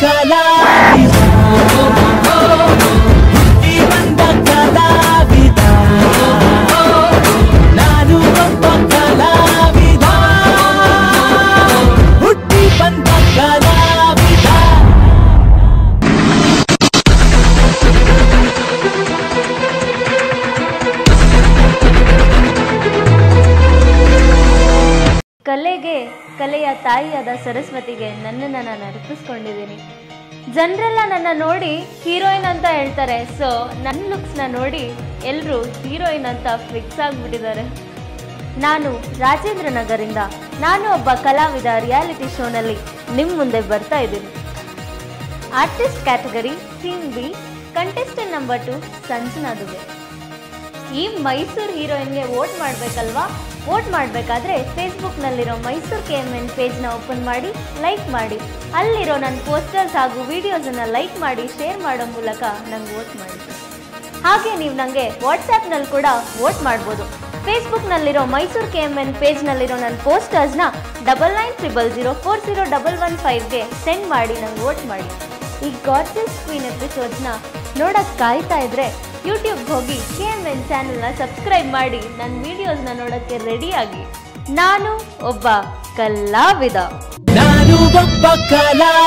ಕಲಾವಿದ ಹುಟ್ಟಿ ಬಂದ ಕಲಾವಿದ ನಾನು ಒಬ್ಬ ಕಲಾವಿದ ಹುಟ್ಟಿ ಬಂದ ಕಲಾವಿದ ಕಲೆಗೆ ಕಲೆಯ ತಾಯಿಯಾದ ಸರಸ್ವತಿಗೆ ನನ್ನನ್ನು ನಾನು ಅರ್ಪಿಸ್ಕೊಂಡಿದ್ದೀನಿ ಜನರೆಲ್ಲ ನನ್ನ ನೋಡಿ ಹೀರೋಯಿನ್ ಅಂತ ಹೇಳ್ತಾರೆ ಸೊ ನನ್ನ ಲುಕ್ಸ್ನ ನೋಡಿ ಎಲ್ಲರೂ ಹೀರೋಯಿನ್ ಅಂತ ಫಿಕ್ಸ್ ಆಗಿಬಿಟ್ಟಿದ್ದಾರೆ ನಾನು ರಾಜೇಂದ್ರ ನಗರಿಂದ ನಾನು ಒಬ್ಬ ಕಲಾವಿದ ರಿಯಾಲಿಟಿ ಶೋನಲ್ಲಿ ನಿಮ್ಮ ಮುಂದೆ ಬರ್ತಾ ಇದ್ದೀನಿ artist category theme B contestant number two Sanjana Dubey ಈ ಮೈಸೂರು ಹೀರೋಯಿನ್ಗೆ ವೋಟ್ ಮಾಡಬೇಕಲ್ವಾ ವೋಟ್ ಮಾಡಬೇಕಾದ್ರೆ ಫೇಸ್ಬುಕ್ನಲ್ಲಿರೋ ಮೈಸೂರು ಕೆ ಎಮ್ ಎನ್ ಪೇಜ್ನ ಓಪನ್ ಮಾಡಿ ಲೈಕ್ ಮಾಡಿ ಅಲ್ಲಿರೋ ನನ್ನ ಪೋಸ್ಟರ್ಸ್ ಹಾಗೂ ವಿಡಿಯೋಸನ್ನು ಲೈಕ್ ಮಾಡಿ ಶೇರ್ ಮಾಡೋ ಮೂಲಕ ನಂಗೆ ವೋಟ್ ಮಾಡಿ ಹಾಗೆ ನೀವು ನನಗೆ ವಾಟ್ಸ್ಯಾಪ್ನಲ್ಲಿ ಕೂಡ ವೋಟ್ ಮಾಡ್ಬೋದು ಫೇಸ್ಬುಕ್ನಲ್ಲಿರೋ ಮೈಸೂರು ಕೆ ಎಮ್ ಎನ್ ಪೇಜ್ನಲ್ಲಿರೋ ನನ್ನ ಪೋಸ್ಟರ್ಸ್ನ double nine triple zero four zero double one ಫೈವ್ಗೆ ಸೆಂಡ್ ಮಾಡಿ ನಂಗೆ ವೋಟ್ ಮಾಡಿ ಈ ಗಾಡ್ಜಸ್ ಕ್ವೀನ್ ಎಪಿಸೋಡ್ಸ್ನ ನೋಡೋಕ್ಕೆ ಕಾಯ್ತಾ ಇದ್ರೆ ಯೂಟ್ಯೂಬ್ಗೆ ಹೋಗಿ ಕೆ ಎಮ್ ಎನ್ ಚಾನಲ್ನ ಸಬ್ಸ್ಕ್ರೈಬ್ ಮಾಡಿ ನನ್ನ ವೀಡಿಯೋಸ್ನ ನೋಡೋಕ್ಕೆ ರೆಡಿಯಾಗಿ ನಾನು ಒಬ್ಬ ಕಲಾವಿದ ನಾನು ಒಬ್ಬ ಕಲಾವಿದ